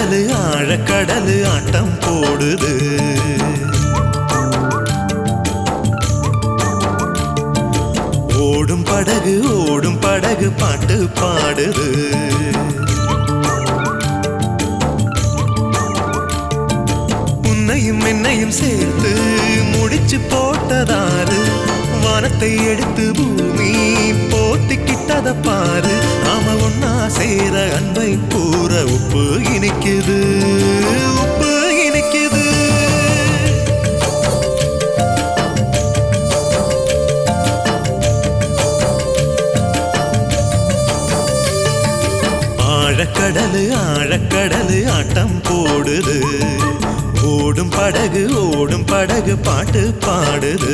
ஆழக்கடலு ஆழக்கடலு ஆட்டம் போடுது ஓடும் படகு ஓடும் படகு பாட்டு பாடுது உன்னையும் என்னையும் சேர்த்து முடிச்சு போட்டதாரு வானத்தை எடுத்து பூமி போத்திக்கிட்டத பாரு நாம ஒன்னா சேர அன்பை கூற உப்பு இனிக்குது உப்பு இனிக்குது ஆழக்கடலு ஆழக்கடலு ஆட்டம் போடுது ஓடும் படகு ஓடும் படகு பாட்டு பாடுது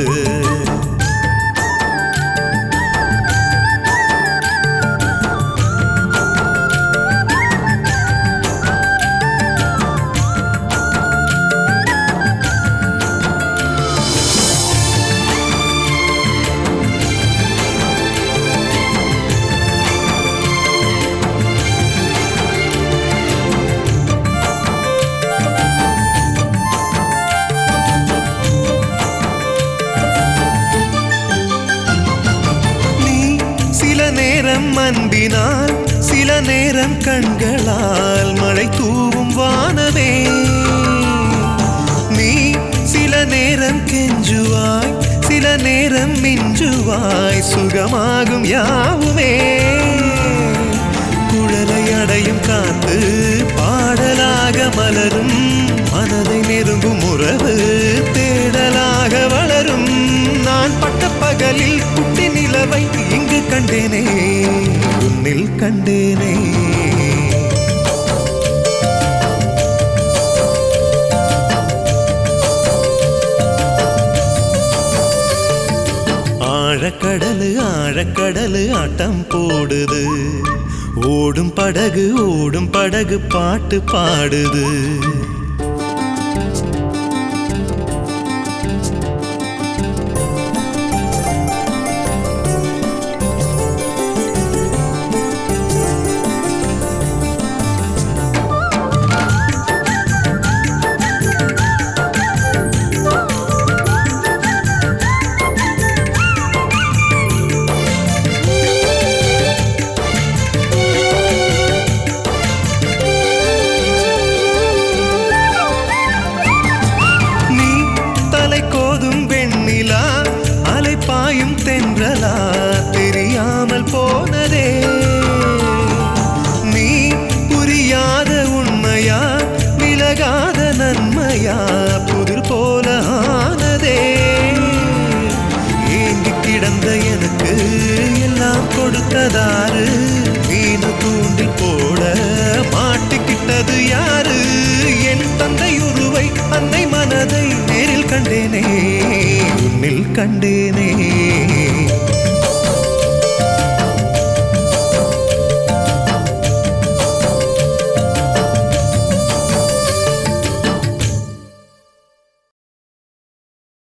நீ சில நேரம் அன்பினால் சில நேரம் கண்களால் மழை தூவும் வானமே நீ சில நேரம் கெஞ்சுவாய் சில நேரம் மிஞ்சுவாய் சுகமாகும் யாவுமே குழலை அடையும் காத்து பாடலாக மலரும் மனதை நெருங்கும் உறவு தேடலாக வளரும் நான் பட்ட பகலில் குட்டி நிலவை இங்கு கண்டேனே உன்னில் கண்டேனே ஆழக்கடலு ஆழக்கடலு ஆட்டம் போடுது ஓடும் படகு ஓடும் படகு பாட்டு பாடுது நீ தலை கோதும் வெண்ணிலா அலை பாயும் தென்றலா தெரியாமல் போனதே நீ புரியாத உண்மையா விலகாத நன்மையா புதிர் போல ஆனதே ஏங்கி கிடந்த எனக்கு எல்லாம் கொடுத்ததாரு மீனு தூண்டில் போட மாட்டிக்கிட்டது யாரு என் தந்தை உருவை அன்னை மனதை நேரில் கண்டேனே உன்னில் கண்டே